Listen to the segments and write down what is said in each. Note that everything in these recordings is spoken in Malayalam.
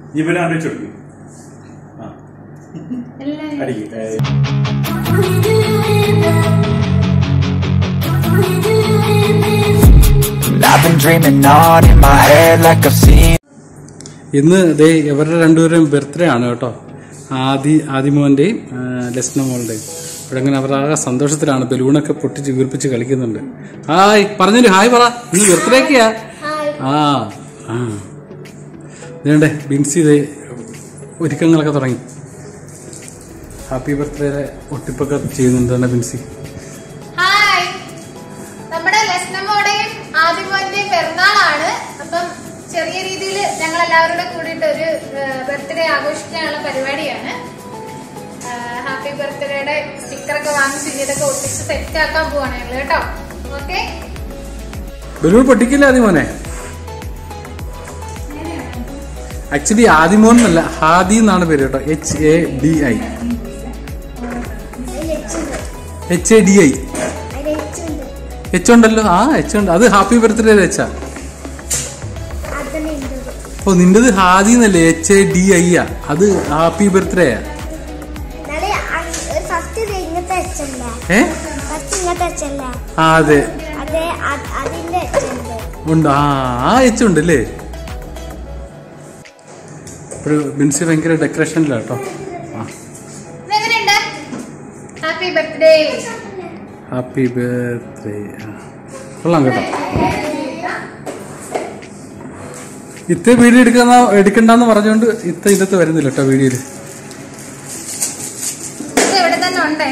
ഇവനെ അടിച്ചു കൊടുക്കും ആ എല്ലാരും അടിക്കും ഏ, I've been dreaming on in my head like I've seen ഇന്ന് ദേ ഇവരുടെ രണ്ടുപേരും ബർത്ത്ഡേ ആണ് കേട്ടോ ആദി ആദിമോന്റെയും ആ, ലസ്ന മോളുടെയും ഇവിടെ അങ്ങനെ അവർ ആകെ സന്തോഷത്തിലാണ് ബലൂണൊക്കെ പൊട്ടിച്ച് വീർപ്പിച്ച് കളിക്കുന്നുണ്ട് ഹായ് പറഞ്ഞില്ലേ ഹായ് പറ ഇന്ന് ബർത്ത്ഡേക്കാ ആ ആ ഇതേണ്ടേ ബിൻസി ഇതേ ഒരുക്കങ്ങളൊക്കെ തുടങ്ങി ഹാപ്പി ബർത്ത്ഡേ ഒട്ടിപ്പൊക്കെ ചെയ്യുന്നുണ്ട് ബിൻസി ഹായ് നമ്മുടെ ലക്ഷ്മോടെയും ആദിമോന്റെയും പിറന്നാളാണ് അപ്പം ചെറിയ രീതിയിൽ ഞങ്ങൾ എല്ലാവരും കൂടെ കൂടിയിട്ട് ഒരു ബർത്ത്ഡേ ആഘോഷിക്കാനുള്ള പരിപാടിയാണ് ഹാപ്പി ബർത്ത്ഡേയുടെ സ്റ്റിക്കറൊക്കെ വാങ്ങിച്ച് ഇതൊക്കെ ഒട്ടിച്ച് സെറ്റ് ആക്കാൻ പോവാണ് ഞങ്ങൾ കേട്ടോ ഓക്കെ ബലൂൺ പൊട്ടിക്കില്ല ആദിമോനെ ആക്ച്വലി ആദിമോൻ എന്നല്ല ഹാദി എന്നാണ് പേര് കേട്ടോ H A D I H A D I H ഉണ്ടല്ലോ ആ എച്ച് ഉണ്ട് അത് ഹാപ്പി ബർത്ത്ഡേ എച്ചാ ഓ നിന്റേത് ഹാദി എന്നല്ലേ എച്ച് എ ഡി ഐ ആ അത് ഹാപ്പി ബർത്ത്ഡേ ആ ഫസ്റ്റ് ഇങ്ങനത്തെ അച്ഛല്ലേ ഏ ഫസ്റ്റ് ഇങ്ങനത്തെ അച്ഛല്ലേ ആ അതെ അതെ അത് അതിന്റെ അച്ഛൻ്റെ ഉണ്ട് ആ ആ എച്ച് ഉണ്ട് അല്ലേ ഒരു ബിൻസി ഭയങ്കര ഡെക്കറേഷനിലാണ് കേട്ടോ ആ എങ്ങനെയുണ്ട് ഹാപ്പി ബർത്ത്ഡേ ഹാപ്പി ബർത്ത്ഡേ കൊള്ളാം കേട്ടോ ഇത്ത വീഡിയോ എടുക്കുന്ന എടുക്കണ്ടെന്ന് പറഞ്ഞുകൊണ്ട് ഇത്ത ഇതിനകത്ത് വരുന്നില്ല കേട്ടോ വീഡിയോയില് ഇത് ഇവിടെ തന്നെ ഉണ്ടേ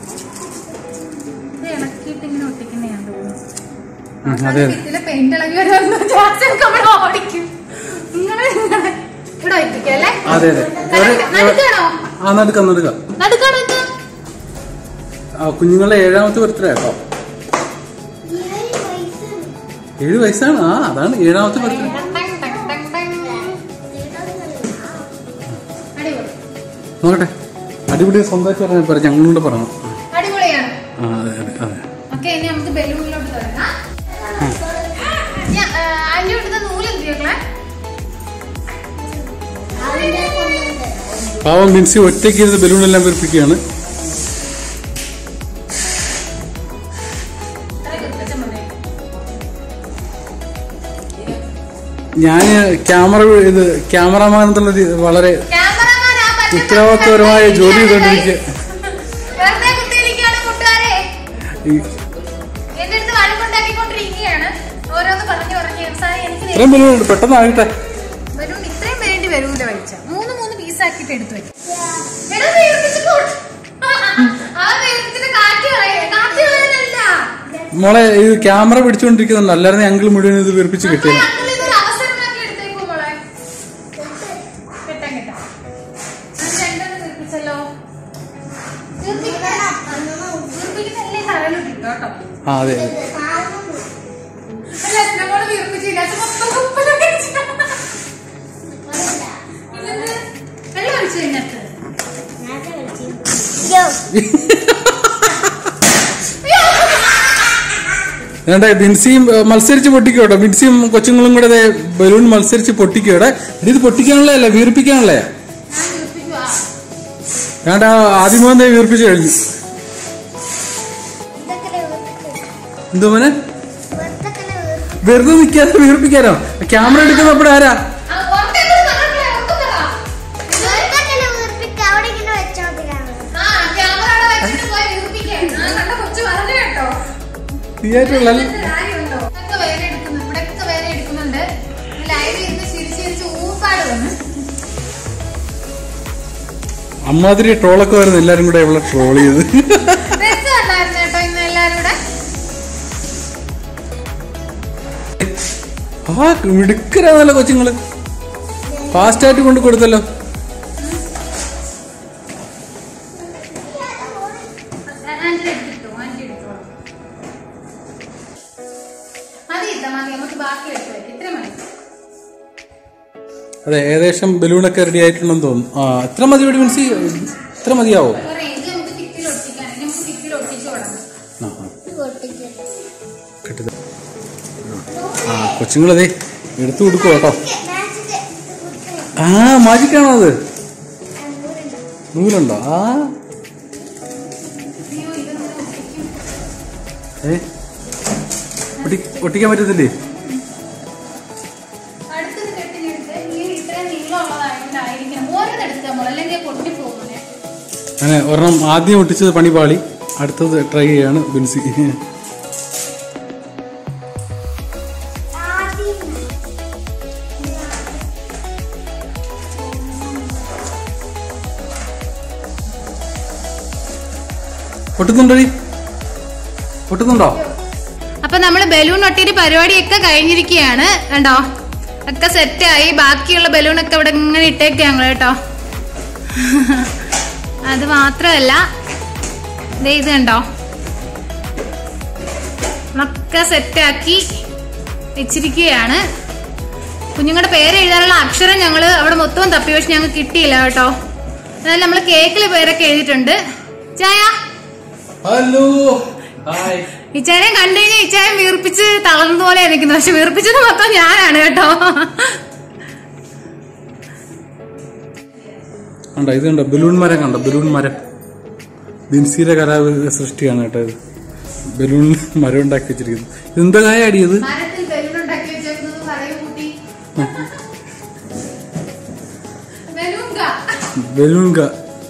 ഇത് ഇളക്കിയിട്ട് ഇങ്ങനെ ഒട്ടിക്കുന്നതാണ് തോന്നുന്നു ഉം, അതെ അതെ ഇതില് പെയിന്റ് ഇളകി വരുന്ന ജാസ്തിയൊക്കെ നമ്മൾ ഓടിക്കും ഇങ്ങനെ ഇങ്ങനെ ഇവിടെ ഒറ്റിക്കാം അല്ലേ അതെ അതെ നടുക്ക്- നടുക്കാണോ ആ നടുക്കാം നടുക്കാം നടുക്കാണോ ഇത് ആ കുഞ്ഞുങ്ങളുടെ ഏഴാമത്തെ ബർത്ത്ഡേ കേട്ടോ ഏഴ് വയസ്സാണ് ആ അതാണ് ഏഴാമത്തെ ബർത്ത്ഡേ ടങ് ടങ് ടങ് ടങ്. അടിപൊളി നോക്കട്ടെ അടിപൊളി സ്വന്തമായിട്ട് പറഞ്ഞാൽ പറയാം ഞങ്ങളും കൂടെ പറഞ്ഞു അടിപൊളിയാണ് ആ അതെ അതെ അതെ ഓക്കെ ഇനി നമുക്ക് ബലൂണിലോട്ട് തുടങ്ങാം ഞാൻ ആന്റി ഇടുന്ന നൂല് എന്ത് ചെയ്യണേ പാവം മിൻസി ഒറ്റയ്ക്ക് ഇരുന്ന് ബലൂണെല്ലാം വീർപ്പിക്കുകയാണ് ഞാൻ ക്യാമറ ഇത് ക്യാമറമാൻ എന്നുള്ള രീതി വളരെ ക്യാമറമാൻ ആ പച്ച ഉത്തരവാദിത്വപരമായ ജോലി ചെയ്തുകൊണ്ടിരിക്കുക വെറുതെ കുത്തിയിരിക്കുകയാണ് കൂട്ടുകാരെ ഈ- എന്റെ അടുത്ത് വഴക്കുണ്ടാക്കിക്കൊണ്ടിരിക്കുകയാണ് ഓരോന്ന് പറഞ്ഞു പറഞ്ഞു അവസാനം എനിക്ക് ഇത്രയും ബലൂൺ ഉണ്ട് പെട്ടെന്ന് ആകട്ടെ ബലൂൺ ഇത്രയും വേണ്ടി വരൂല വലിച്ച മൂന്ന് മൂന്ന് പീസാക്കിട്ട് എടുത്തു വെക്കും എടാ, വീർപ്പിച്ച് കൊടു. ആ വീർപ്പിച്ചിട്ട് കാറ്റ് കളയ- കാറ്റ് കളയാനല്ല. മോളെ ഇത് ക്യാമറ പിടിച്ചുകൊണ്ടിരിക്കുന്നുണ്ട് അല്ലാതെ അങ്കിൾ മുഴുവൻ ഇത് വീർപ്പിച്ച് മക്കളെ, കിട്ടിയത് uncle ഇതൊരു അവസരമാക്കി എടുത്തേക്കൂ മോളെ. കിട്ടാം, കിട്ടാം. അത് രണ്ടെണ്ണം വീർപ്പിച്ചല്ലോ. വീർപ്പിക്കുന്ന- വീർപ്പിക്കുന്നതല്ലേ തറയിലോട്ട് ഇട്ടോ കേട്ടോ. ആ അതെ അതെ അല്ല, നമ്മള് വീർപ്പിച്ചില്ല. അത് മൊത്തം കുപ്പയിലോട്ട് ഇട്ടു. ഇതെന്ത്? വെള്ളം ഒഴിച്ചു കഴിഞ്ഞിട്ട് വേണ്ട ബിൻസിയും ഏ, മത്സരിച്ച് പൊട്ടിക്കോട്ടെ ബിൻസിയും കൊച്ചുങ്ങളും കൂടെ ദേ ബലൂൺ മത്സരിച്ച് പൊട്ടിക്കോടെ ഇത് പൊട്ടിക്കാനുള്ളതല്ല വീർപ്പിക്കാനുള്ളതാ ഞാൻ വീർപ്പിക്കുവാ വേണ്ട ആദ്യമോൻ ദേ വീർപ്പിച്ച് കഴിഞ്ഞു എന്തോ മോനെ വെറുതെ നിൽക്കാതെ വീർപ്പിക്കാനോ ക്യാമറ എടുക്കുന്നപ്പോഴെ ആരാ ആ, ഉറക്കെ പറഞ്ഞിട്ടില്ലേ? ഉറക്കെ പറ. അവിടെ ഇങ്ങനെ വെച്ചാൽ മതി കാണുന്നത് ആ, ക്യാമറ അവിടെ വെച്ചിട്ട് പോയി വീർപ്പിക്കാൻ. ആ, കണ്ട കൊച്ചു പറഞ്ഞു കേട്ടോ. തിയേറ്ററിൽ ഇതിന്റെ കാര്യമുണ്ടോ? ഇവിടൊക്കെ വേറെ എടുക്കുന്നു, ഇവിടൊക്കെ വേറെ എടുക്കുന്നുണ്ട്. ലൈവിൽ ഇരുന്ന് ചിരിച്ച് ചിരിച്ച് ഊപ്പാട് വന്നു. അമ്മാതിരി ട്രോളൊക്കെ വരുന്നു എല്ലാരും കൂടെ ഇവിടെ ട്രോൾ ചെയ്ത് രസമല്ലായിരുന്നു കേട്ടോ ഇന്ന് എല്ലാരും കൂടെ. ആ മിടുക്കരാണല്ലോ കൊച്ചുങ്ങള് ഫാസ്റ്റ് ആയിട്ട് കൊണ്ട് കൊടുത്തല്ലോ ആന്റി എടുത്തിട്ടോ, ആന്റി എടുത്തോളാം. മതി ഇത്ത, മതി. നമുക്ക് ബാക്കി എടുത്ത് വെക്കാം. ഇത്രയും മതി. അതെ ഏകദേശം ബലൂണൊക്കെ റെഡി ആയിട്ടുണ്ടെന്ന് തോന്നുന്നു ആ എത്ര മതി ഇവിടെ മീൻസ് എത്ര മതിയാവോ ഒരു ഇത് നമുക്ക് ഭിത്തിയിൽ ഒട്ടിക്കാൻ. ഇനി നമുക്ക് ഭിത്തിയിൽ ഒട്ടിച്ച് തുടങ്ങാം. ആ ആ. കിട്ടിയത് ആ കൊച്ചുങ്ങളതേ എടുത്തു കൊടുക്കും കേട്ടോ ആ മാജിക്കാണോ അത് നൂലുണ്ടോ ആ അയ്യോ ഇതൊന്നും ഒട്ടിക്കും. ഏ ഒട്ടി ഒട്ടിക്കാൻ പറ്റത്തില്ലേ അടുത്തത് കെട്ടിനെടുത്ത് ഈ ഇത്രയും നീളമുള്ളതായതുകൊണ്ടായിരിക്കണം ഓരോന്ന് എടുക്കുക നമ്മൾ അല്ലെങ്കിൽ പൊട്ടിപ്പോകുന്നേ അങ്ങനെ ഒരെണ്ണം ആദ്യം ഒട്ടിച്ചത് പണിപാളി അടുത്തത് ട്രൈ ചെയ്യാണ് ബിൻസി ആദ്യം പൊട്ടുന്നുണ്ടോ നീ? പൊട്ടുന്നുണ്ടോ അപ്പൊ നമ്മൾ ബലൂൺ ഒട്ടിയിട്ട് പരിപാടിയൊക്കെ കഴിഞ്ഞിരിക്കുകയാണ് കണ്ടോ ഒക്കെ സെറ്റായി ബാക്കിയുള്ള ബലൂണൊക്കെ ഇവിടെ ഇങ്ങനെ ഇട്ടേക്ക് ഞങ്ങൾ കേട്ടോ അത് മാത്രമല്ല ദേ ഇത് കണ്ടോ ഒക്കെ സെറ്റാക്കി വെച്ചിരിക്കുകയാണ് കുഞ്ഞുങ്ങളുടെ പേര് എഴുതാനുള്ള അക്ഷരം ഞങ്ങൾ അവിടെ മൊത്തം തപ്പി പക്ഷെ ഞങ്ങൾക്ക് കിട്ടിയില്ല കേട്ടോ എന്നാൽ നമ്മൾ കേക്കിൽ പേരൊക്കെ എഴുതിയിട്ടുണ്ട് ചായ ഹലോ ഹായ് ഇച്ചാനെ കണ്ടു കഴിഞ്ഞാൽ ഇച്ചായൻ വീർപ്പിച്ച് തളർന്ന പോലെ നിൽക്കുന്നു പക്ഷെ വീർപ്പിച്ചത് മൊത്തം ഞാനാണ് കേട്ടോ കണ്ടോ ഇത് കണ്ടോ ബലൂൺ മരം കണ്ടോ ബലൂൺ മരം ബിൻസിയുടെ കലാ സൃഷ്ടിയാണ് കേട്ടോ ഇത് ബലൂൺ മരം ഉണ്ടാക്കി വെച്ചിരിക്കുന്നു ഇതെന്താ കായ അടിയത് മരത്തിൽ ബലൂൺ ഉണ്ടാക്കി വെച്ചേക്കുന്നത് പറയൂ കൂട്ടി ബലൂൺ കാ. ബലൂൺ ക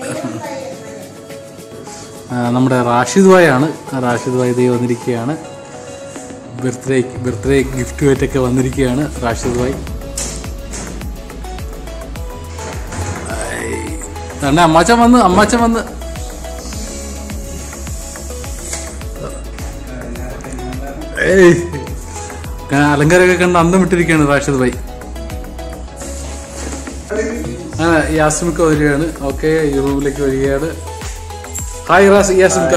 ആ, നമ്മുടെ റാഷിദ് ഭായ് ആണ് ആ റാഷിദ് ഭായ് ഇതേ വന്നിരിക്കുകയാണ് ബർത്ത്ഡേ ബർത്ത്ഡേ ഗിഫ്റ്റുമായിട്ടൊക്കെ വന്നിരിക്കുകയാണ് റാഷിദ് ഭായ് തന്നെ അമ്മാച്ചൻ വന്ന് അമ്മാച്ചൻ വന്ന് ഏയ് ഞാൻ അലങ്കാരമൊക്കെ കണ്ട് അന്തം വിട്ടിരിക്കുകയാണ് റാഷിദ് ഭായ് ആ യാസ്മിക്ക വരികയാണ് ഓക്കെ ഈ റൂമിലേക്ക് വരികയാണ് ഹായ് റാസ് യാസ്മിക്ക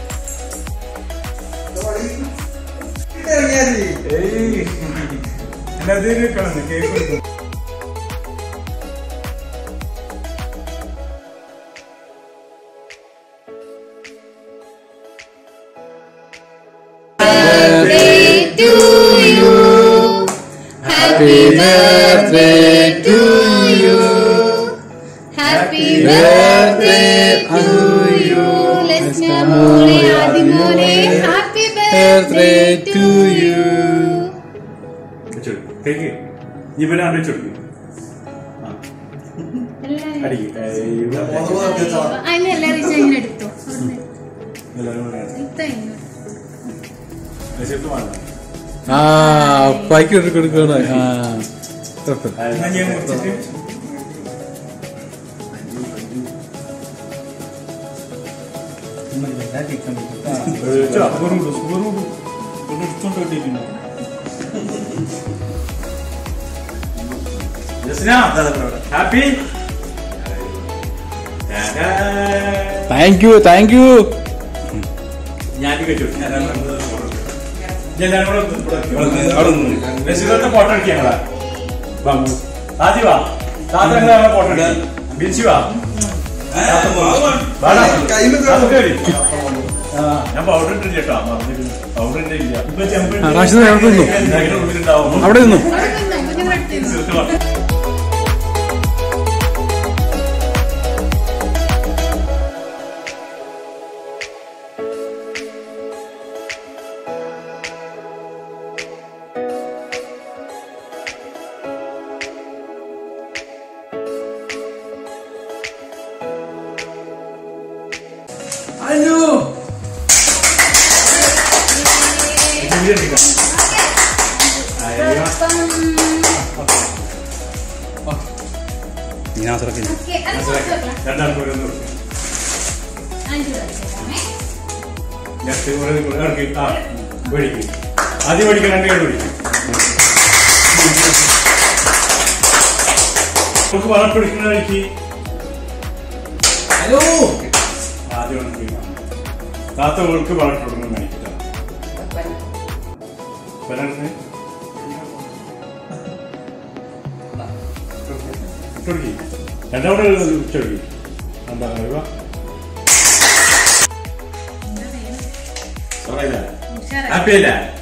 Birthday to you. Happy birthday to you. Happy birthday to you. Lasna മോളെ ആദിമോനെ ഹാപ്പി ബർത്ത്ഡേ ടു യു വെച്ചോളൂ കേക്ക് ഇവനാണ്ട് വെച്ചോളൂ അടിക്കും അതിന് എല്ലാവരും ഇങ്ങനെ എടുത്തോ അവിടുന്ന് എല്ലാവരും കൂടെ ഇത്ത ഇങ്ങോട്ട്. റെസിപ്റ്റ് വേണ്ട ആ അപ്പായ്ക്ക് ഒരു കൊടുക്കണം ആ കുഴപ്പമില്ല എന്നാ ഞാൻ മുറിച്ചിട്ട് വെച്ചോ, വെറും ഇടൂ, വെറും ഇടൂ. ഒന്ന് എടുത്തോണ്ട് കിട്ടിയിട്ടുണ്ട്. Jasna, happy tata. Thank you thank you ഞാൻ വെച്ചു ഞാൻ എല്ലാവരും കൂടെ ഇവിടെ അവിടെ നിന്ന് റെസിഡന്റ് ഫോട്ടോ അടിക്കാങ്ങളാ ബാബു ആദ്യ വാ താത്ത ഫോട്ടോ അടിക്കാം ബിൻസി വാ വാടാ. താത്ത കേറി. ആ, ഞാൻ പൗഡർ ഇട്ടില്ല കേട്ടോ മറന്നിരുന്നു പൗഡർ ഇട്ടില്ല ഇപ്പൊ ചെമ്പ് ആ, റാഷിദ് അവിടെ നിന്നു. ഇതിന്റെ ഉള്ളിലുണ്ടാവും അവിടെ നിന്നു അവിടെ നിന്നോ, കുഞ്ഞുങ്ങളുടെ അടുത്ത് നിന്നോ. ചെറുത്ത് വാ. ഹലോ ഇതിന്റെ എടുക്കാം. അയ്യോ. ഓക്കേ, അത് കുറച്ച് വെക്കണം. രണ്ടാൾക്കും ഓരോന്ന് കൊടുക്കാം. അഞ്ച് രൂപ വെച്ചേക്കാമേ. ജസ്റ്റ് ഒരു കൂടെ ഇറക്കി. ആ, മേടിക്ക്. ആദ്യം മേടിക്കാൻ രണ്ട് കൈ മേടിക്കും നമുക്ക് വളർത്ത് പിടിക്കുന്ന വഴിക്ക് ഹലോ ആദ്യം ഉണക്കി. താത്ത ഓൾക്ക് വളർത്ത് കൊടുക്കണം കാണിക്കാം ഇട്ടൊടുക്കി രണ്ടാമത് ഉച്ചൊടുക്കി എന്താ പറയുക ഉഷാറായി. ഹാപ്പി അല്ലേ